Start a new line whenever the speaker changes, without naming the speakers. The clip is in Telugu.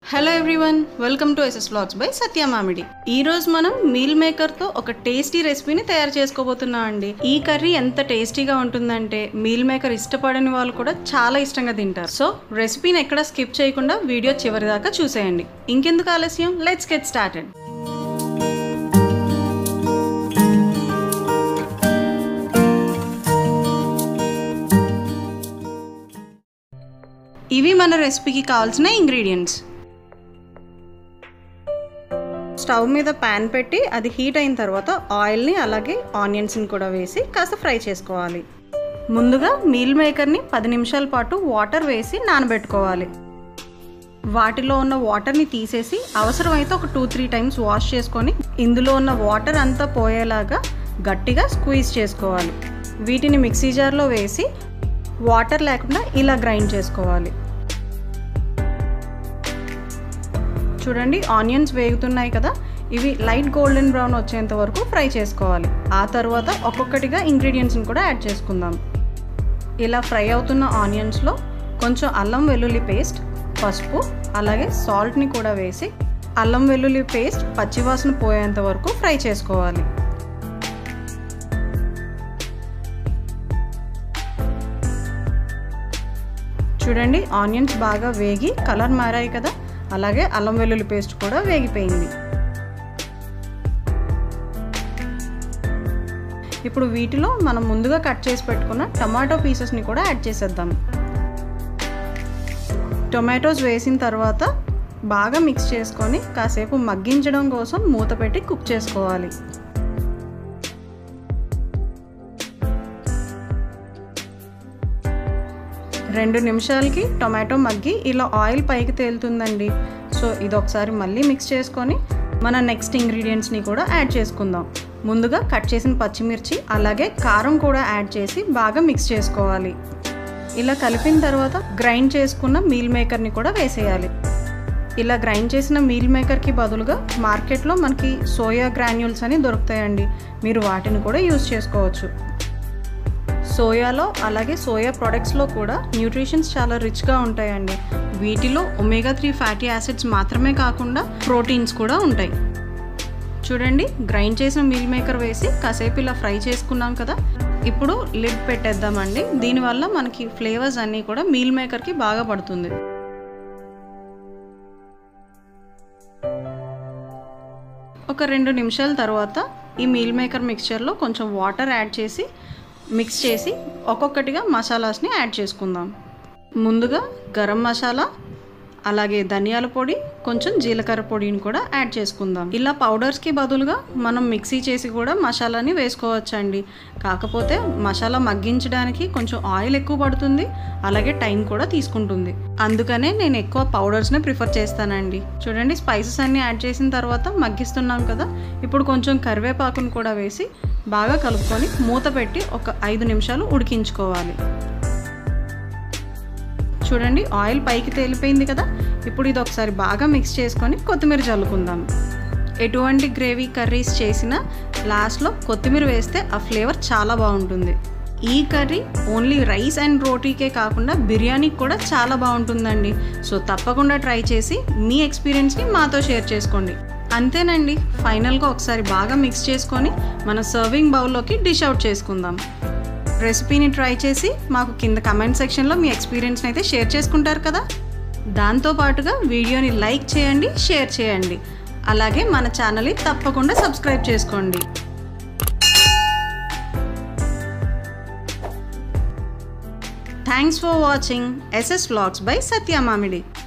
hello everyone welcome to SS vlogs by Satya Mamidi ఈ రోజు మనం మీల్ మేకర్ తో ఒక టేస్టీ రెసిపీని తయారు చేసుకోబోతున్నాం అండి ఈ కర్రీ ఎంత టేస్టీగా ఉంటుందంటే మీల్ మేకర్ ఇష్టపడని వాళ్ళు కూడా చాలా ఇష్టంగా తింటారు సో రెసిపీని ఎక్కడ స్కిప్ చేయకుండా వీడియో చివరి దాకా చూసేయండి ఇంకెందుకు ఆలస్యం లెట్స్ గెట్ స్టార్టెడ్ ఇవి మన రెసిపీకి కావాల్సిన ఇంగ్రీడియంట్స్ స్టవ్ మీద ప్యాన్ పెట్టి అది హీట్ అయిన తర్వాత ఆయిల్ని అలాగే ఆనియన్స్ని కూడా వేసి కాస్త ఫ్రై చేసుకోవాలి ముందుగా మీల్ మేకర్ని పది నిమిషాల పాటు వాటర్ వేసి నానబెట్టుకోవాలి వాటిలో ఉన్న వాటర్ని తీసేసి అవసరమైతే ఒక టూ త్రీ టైమ్స్ వాష్ చేసుకొని ఇందులో ఉన్న వాటర్ అంతా పోయేలాగా గట్టిగా స్క్వీజ్ చేసుకోవాలి వీటిని మిక్సీ జార్లో వేసి వాటర్ లేకుండా ఇలా గ్రైండ్ చేసుకోవాలి చూడండి ఆనియన్స్ వేగుతున్నాయి కదా ఇవి లైట్ గోల్డెన్ బ్రౌన్ వచ్చేంత వరకు ఫ్రై చేసుకోవాలి ఆ తర్వాత ఒక్కొక్కటిగా ఇంగ్రీడియంట్స్ని కూడా యాడ్ చేసుకుందాం ఇలా ఫ్రై అవుతున్న ఆనియన్స్లో కొంచెం అల్లం వెల్లుల్లి పేస్ట్ పసుపు అలాగే సాల్ట్ని కూడా వేసి అల్లం వెల్లుల్లి పేస్ట్ పచ్చివాసన పోయేంత వరకు ఫ్రై చేసుకోవాలి చూడండి ఆనియన్స్ బాగా వేగి కలర్ మారాయి కదా అలాగే అల్లం వెల్లుల్లి పేస్ట్ కూడా వేగిపోయింది ఇప్పుడు వీటిలో మనం ముందుగా కట్ చేసి పెట్టుకున్న టమాటో పీసెస్ని కూడా యాడ్ చేసేద్దాం టొమాటోస్ వేసిన తర్వాత బాగా మిక్స్ చేసుకొని కాసేపు మగ్గించడం కోసం మూత పెట్టి కుక్ చేసుకోవాలి రెండు నిమిషాలకి టొమాటో మగ్గి ఇలా ఆయిల్ పైకి తేలుతుందండి సో ఇది ఒకసారి మళ్ళీ మిక్స్ చేసుకొని మన నెక్స్ట్ ఇంగ్రీడియంట్స్ని కూడా యాడ్ చేసుకుందాం ముందుగా కట్ చేసిన పచ్చిమిర్చి అలాగే కారం కూడా యాడ్ చేసి బాగా మిక్స్ చేసుకోవాలి ఇలా కలిపిన తర్వాత గ్రైండ్ చేసుకున్న మీల్ మేకర్ని కూడా వేసేయాలి ఇలా గ్రైండ్ చేసిన మీల్ మేకర్కి బదులుగా మార్కెట్లో మనకి సోయా గ్రాన్యూల్స్ అని దొరుకుతాయండి మీరు వాటిని కూడా యూజ్ చేసుకోవచ్చు సోయాలో అలాగే సోయా ప్రొడక్ట్స్లో కూడా న్యూట్రిషన్స్ చాలా రిచ్గా ఉంటాయండి వీటిలో ఒమేగా త్రీ ఫ్యాటీ యాసిడ్స్ మాత్రమే కాకుండా ప్రోటీన్స్ కూడా ఉంటాయి చూడండి గ్రైండ్ చేసిన మీల్ మేకర్ వేసి కాసేపు ఇలా ఫ్రై చేసుకున్నాం కదా ఇప్పుడు లిడ్ పెట్టేద్దామండి దీనివల్ల మనకి ఫ్లేవర్స్ అన్నీ కూడా మీల్ మేకర్కి బాగా పడుతుంది ఒక రెండు నిమిషాల తర్వాత ఈ మీల్ మేకర్ మిక్చర్లో కొంచెం వాటర్ యాడ్ చేసి మిక్స్ చేసి ఒక్కొక్కటిగా మసాలాస్ని యాడ్ చేసుకుందాం ముందుగా గరం మసాలా అలాగే ధనియాల పొడి కొంచెం జీలకర్ర పొడిని కూడా యాడ్ చేసుకుందాం ఇలా పౌడర్స్కి బదులుగా మనం మిక్సీ చేసి కూడా మసాలాని వేసుకోవచ్చండి కాకపోతే మసాలా మగ్గించడానికి కొంచెం ఆయిల్ ఎక్కువ పడుతుంది అలాగే టైం కూడా తీసుకుంటుంది అందుకనే నేను ఎక్కువ పౌడర్స్నే ప్రిఫర్ చేస్తానండి చూడండి స్పైసెస్ అన్నీ యాడ్ చేసిన తర్వాత మగ్గిస్తున్నాం కదా ఇప్పుడు కొంచెం కరివేపాకును కూడా వేసి బాగా కలుపుకొని మూత పెట్టి ఒక ఐదు నిమిషాలు ఉడికించుకోవాలి చూడండి ఆయిల్ పైకి తేలిపోయింది కదా ఇప్పుడు ఇది ఒకసారి బాగా మిక్స్ చేసుకొని కొత్తిమీర చల్లుకుందాం ఎటువంటి గ్రేవీ కర్రీస్ చేసినా లాస్ట్లో కొత్తిమీర వేస్తే ఆ ఫ్లేవర్ చాలా బాగుంటుంది ఈ కర్రీ ఓన్లీ రైస్ అండ్ రోటీకే కాకుండా బిర్యానీకి కూడా చాలా బాగుంటుందండి సో తప్పకుండా ట్రై చేసి మీ ఎక్స్పీరియన్స్ని మాతో షేర్ చేసుకోండి అంతేనండి ఫైనల్గా ఒకసారి బాగా మిక్స్ చేసుకొని మన సర్వింగ్ బౌల్లోకి డిష్ అవుట్ చేసుకుందాం రెసిపీని ట్రై చేసి మాకు కింద కమెంట్ సెక్షన్లో మీ ఎక్స్పీరియన్స్ని అయితే షేర్ చేసుకుంటారు కదా దాంతోపాటుగా వీడియోని లైక్ చేయండి షేర్ చేయండి అలాగే మన ఛానల్ని తప్పకుండా సబ్స్క్రైబ్ చేసుకోండి thanks for watching SS vlogs by Satya మామిడి